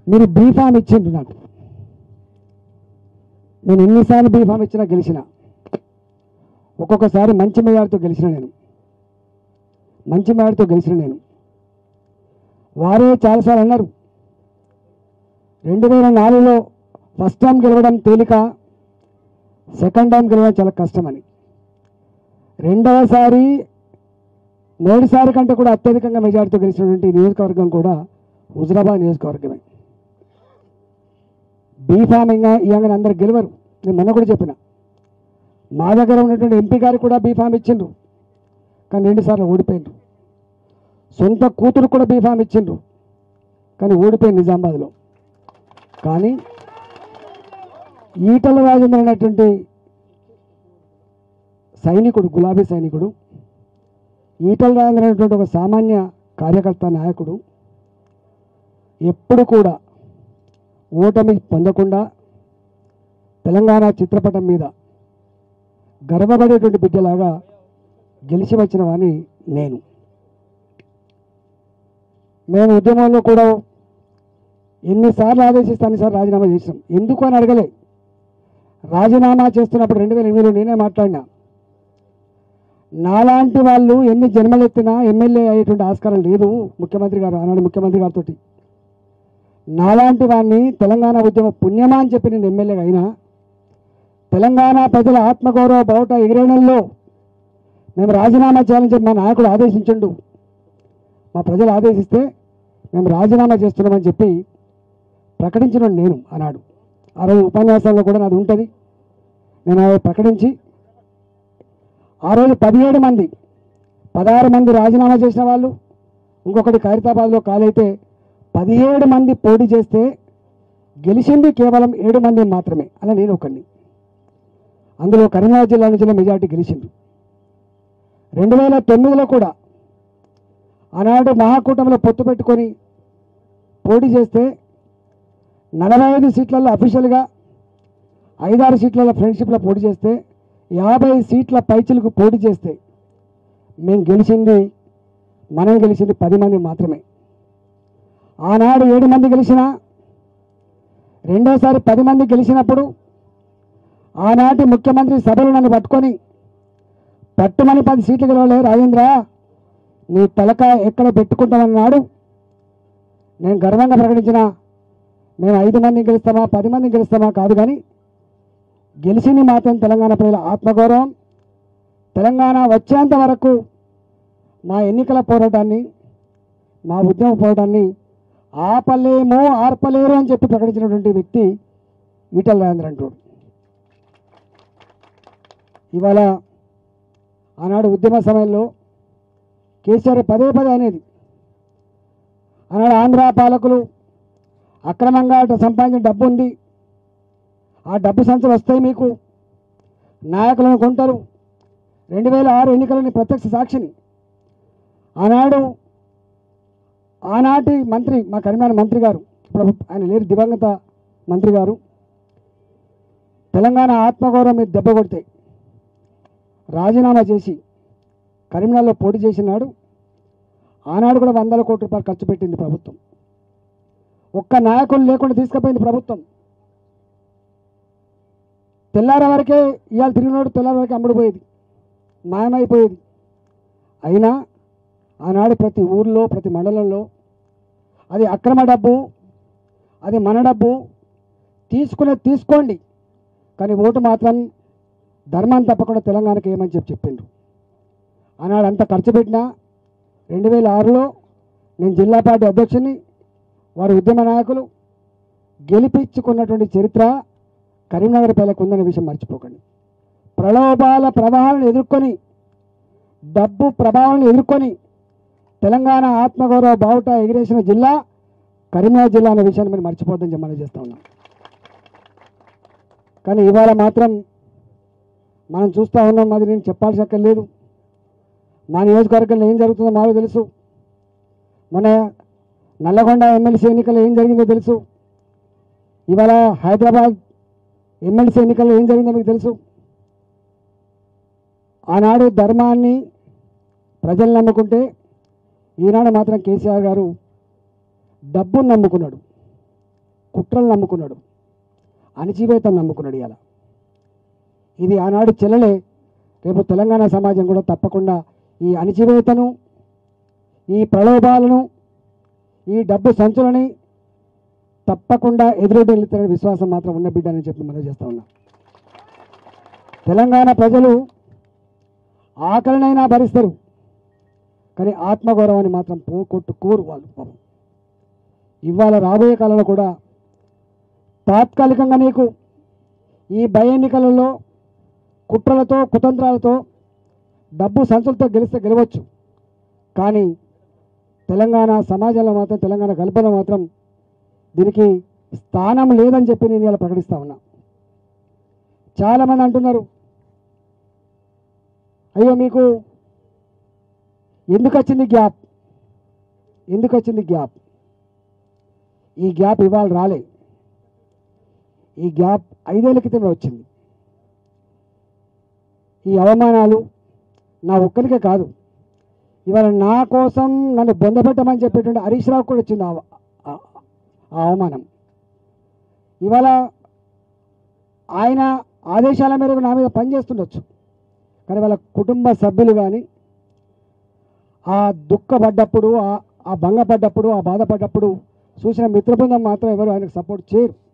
మీరు బీఫామ్ ఇచ్చిండ్రు నాకు నేను ఎన్నిసార్లు బీఫామ్ ఇచ్చినా గెలిచిన ఒక్కొక్కసారి మంచి మేయాడితో గెలిచిన నేను మంచి మేయాడితో గెలిచిన నేను వారే చాలాసార్లు అన్నారు రెండు వేల నాలుగులో ఫస్ట్ టైం గెలవడం తేలిక సెకండ్ టైం గెలవడం చాలా కష్టమని రెండవసారి మూడుసారి కంటే కూడా అత్యధికంగా మెజార్టీతో గెలిచినటువంటి నియోజకవర్గం కూడా హుజరాబాద్ నియోజకవర్గమే బీఫామ్ ఇంకా ఇవ్వగానే అందరు గెలవరు నేను మొన్న కూడా చెప్పిన మా దగ్గర ఉన్నటువంటి ఎంపీ గారు కూడా బీఫామ్ ఇచ్చిండ్రు కానీ రెండుసార్లు ఓడిపోయిండ్రు సొంత కూతురు కూడా బీఫామ్ ఇచ్చిండ్రు కానీ ఓడిపోయింది నిజామాబాద్లో కానీ ఈటల రాజేంద్ర అనేటువంటి సైనికుడు గులాబీ సైనికుడు ఈటల రాజేంద్ర అనేటువంటి ఒక సామాన్య కార్యకర్త నాయకుడు ఎప్పుడు కూడా ఓటమి పొందకుండా తెలంగాణ చిత్రపటం మీద గర్వపడేటువంటి బిడ్డలాగా గెలిచి వచ్చిన వాణ్ణి నేను మేము ఉద్యమంలో కూడా ఎన్నిసార్లు ఆదేశిస్తే అన్నిసార్లు రాజీనామా చేసినాం ఎందుకు అని అడగలే రాజీనామా చేస్తున్నప్పుడు రెండు వేల ఎనిమిదిలో నేనే మాట్లాడినా నాలాంటి వాళ్ళు ఎన్ని జన్మలెత్తినా ఎమ్మెల్యే అయ్యేటువంటి ఆస్కారం లేదు ముఖ్యమంత్రి గారు ఆనాడు ముఖ్యమంత్రి గారితో నాలాంటి వాడిని తెలంగాణ ఉద్యమ పుణ్యమా అని చెప్పి నేను ఎమ్మెల్యేగా అయినా తెలంగాణ ప్రజల ఆత్మగౌరవ బావుట ఎగిరేయడంలో మేము రాజీనామా చేయాలని చెప్పి మా నాయకుడు ఆదేశించండు మా ప్రజలు ఆదేశిస్తే మేము రాజీనామా చేస్తున్నామని చెప్పి ప్రకటించిన నేను ఆనాడు ఆ రోజు ఉపన్యాసంలో కూడా నాది ఉంటుంది నేను అది ప్రకటించి ఆ రోజు పదిహేడు మంది పదహారు మంది రాజీనామా చేసిన వాళ్ళు ఇంకొకటి ఖైరతాబాద్లో కాలైతే పదిహేడు మంది పోటీ చేస్తే గెలిచింది కేవలం ఏడు మంది మాత్రమే అలా నేను ఒకడిని అందులో కరీంనగర్ జిల్లా నుంచి మెజార్టీ గెలిచింది రెండు వేల తొమ్మిదిలో కూడా ఆనాడు మహాకూటమిలో పొత్తు పెట్టుకొని పోటీ చేస్తే నలభై ఐదు సీట్లలో అఫీషియల్గా ఐదారు సీట్లలో ఫ్రెండ్షిప్లో పోటీ చేస్తే యాభై సీట్ల పైచిలకు పోటీ చేస్తే మేము గెలిచింది మనం గెలిచింది పది మంది మాత్రమే ఆనాడు ఏడు మంది గెలిచిన రెండోసారి పది మంది గెలిచినప్పుడు ఆనాటి ముఖ్యమంత్రి సభలు నన్ను పట్టుకొని పట్టుమని పది సీట్లు గెలవలే రాజేంద్ర నీ తలక ఎక్కడ పెట్టుకుంటామన్నాడు నేను గర్వంగా ప్రకటించిన మేము ఐదు మంది గెలుస్తామా పది మంది గెలుస్తామా కాదు కానీ గెలిచింది మాత్రం తెలంగాణ ప్రజల ఆత్మగౌరవం తెలంగాణ వచ్చేంత వరకు మా ఎన్నికల పోరాటాన్ని మా ఉద్యమ పోరాటాన్ని ఆపలేము ఆర్పలేరు అని చెప్పి ప్రకటించినటువంటి వ్యక్తి ఈటల రాజేంద్ర అంటాడు ఇవాళ ఆనాడు ఉద్యమ సమయంలో కేసీఆర్ పదే పదే అనేది ఆనాడు ఆంధ్ర పాలకులు అక్రమంగా అటు సంపాదించిన డబ్బు ఉంది ఆ డబ్బు సంచులు వస్తాయి మీకు నాయకులను కొంటారు రెండు వేల ఆరు ఎన్నికలని ప్రత్యక్ష సాక్షిని ఆనాడు ఆనాటి మంత్రి మా కరీంనగర్ మంత్రి గారు ఇప్పుడు ఆయన లేరు దివంగత మంత్రి గారు తెలంగాణ ఆత్మగౌరవం మీద దెబ్బ కొడితే రాజీనామా చేసి కరీంనగర్లో పోటీ చేసినాడు ఆనాడు కూడా వందల కోట్ల రూపాయలు ఖర్చు పెట్టింది ప్రభుత్వం ఒక్క నాయకులు లేకుండా తీసుకుపోయింది ప్రభుత్వం తెల్లార వరకే ఇవాళ తిరిగినోడు తెల్లార వరకే అమ్ముడుపోయేది మాయమైపోయేది అయినా ఆనాడు ప్రతి ఊర్లో ప్రతి మండలంలో అది అక్రమ డబ్బు అది మన డబ్బు తీసుకునే తీసుకోండి కానీ ఓటు మాత్రం ధర్మాన్ని తప్పకుండా తెలంగాణకి ఏమని చెప్పి చెప్పిండ్రు ఆనాడు అంత ఖర్చు పెట్టినా రెండు వేల ఆరులో నేను జిల్లా పార్టీ అధ్యక్షుని వారి ఉద్యమ నాయకులు గెలిపించుకున్నటువంటి చరిత్ర కరీంనగర్ పేలకు ఉందనే విషయం మర్చిపోకండి ప్రలోభాల ప్రవాహాలను ఎదుర్కొని డబ్బు ప్రభావాలను ఎదుర్కొని తెలంగాణ ఆత్మగౌరవ బావుట ఎగిరేసిన జిల్లా కరీంనగర్ జిల్లా అనే విషయాన్ని మీరు మర్చిపోద్దని చెప్పి మనం చేస్తూ ఉన్నాం కానీ ఇవాళ మాత్రం మనం చూస్తూ ఉన్నాం అది నేను చెప్పాల్సి అక్కర్లేదు మా నియోజకవర్గంలో ఏం జరుగుతుందో మాకు తెలుసు మొన్న నల్లగొండ ఎమ్మెల్సీ ఎన్నికల్లో ఏం జరిగిందో తెలుసు ఇవాళ హైదరాబాద్ ఎమ్మెల్సీ ఎన్నికల్లో ఏం జరిగిందో మీకు తెలుసు ఆనాడు ధర్మాన్ని ప్రజలు నమ్ముకుంటే ఈనాడు మాత్రం కేసీఆర్ గారు డబ్బును నమ్ముకున్నాడు కుట్రలు నమ్ముకున్నాడు అణిచివేతను నమ్ముకున్నాడు ఇలా ఇది ఆనాడు చెల్లలే రేపు తెలంగాణ సమాజం కూడా తప్పకుండా ఈ అణిచివేతను ఈ ప్రలోభాలను ఈ డబ్బు సంచులని తప్పకుండా ఎదురొడ్డి వెళ్తారనే విశ్వాసం మాత్రం ఉన్న బిడ్డని చెప్పి మనం చేస్తా ఉన్నా తెలంగాణ ప్రజలు ఆకలినైనా భరిస్తారు కానీ ఆత్మగౌరవాన్ని మాత్రం పోగొట్టు కోరు వాళ్ళు పాపం. ఇవాళ రాబోయే కాలంలో కూడా తాత్కాలికంగా నీకు ఈ భయ ఎన్నికలలో కుట్రలతో కుతంత్రాలతో డబ్బు సంచులతో గెలిస్తే గెలవచ్చు కానీ తెలంగాణ సమాజంలో మాత్రం తెలంగాణ కల్పన మాత్రం దీనికి స్థానం లేదని చెప్పి నేను ఇలా ప్రకటిస్తా ఉన్నా చాలామంది అంటున్నారు అయ్యో మీకు ఎందుకు వచ్చింది గ్యాప్ ఎందుకు వచ్చింది గ్యాప్ ఈ గ్యాప్ ఇవాళ రాలే ఈ గ్యాప్ ఐదేళ్ల క్రితమే వచ్చింది ఈ అవమానాలు నా ఒక్కరికే కాదు ఇవాళ నా కోసం నన్ను బొందపెట్టమని చెప్పేటువంటి హరీష్ రావు కూడా వచ్చింది ఆ- ఆ- ఆ అవమానం ఇవాళ ఆయన ఆదేశాల మేరకు నా మీద పనిచేస్తుండొచ్చు కానీ వాళ్ళ కుటుంబ సభ్యులు కానీ ఆ దుఃఖపడ్డప్పుడు ఆ- ఆ భంగపడ్డప్పుడు ఆ బాధపడ్డప్పుడు చూసిన మిత్రబృందం మాత్రం ఎవరు ఆయనకు సపోర్ట్ చేయరు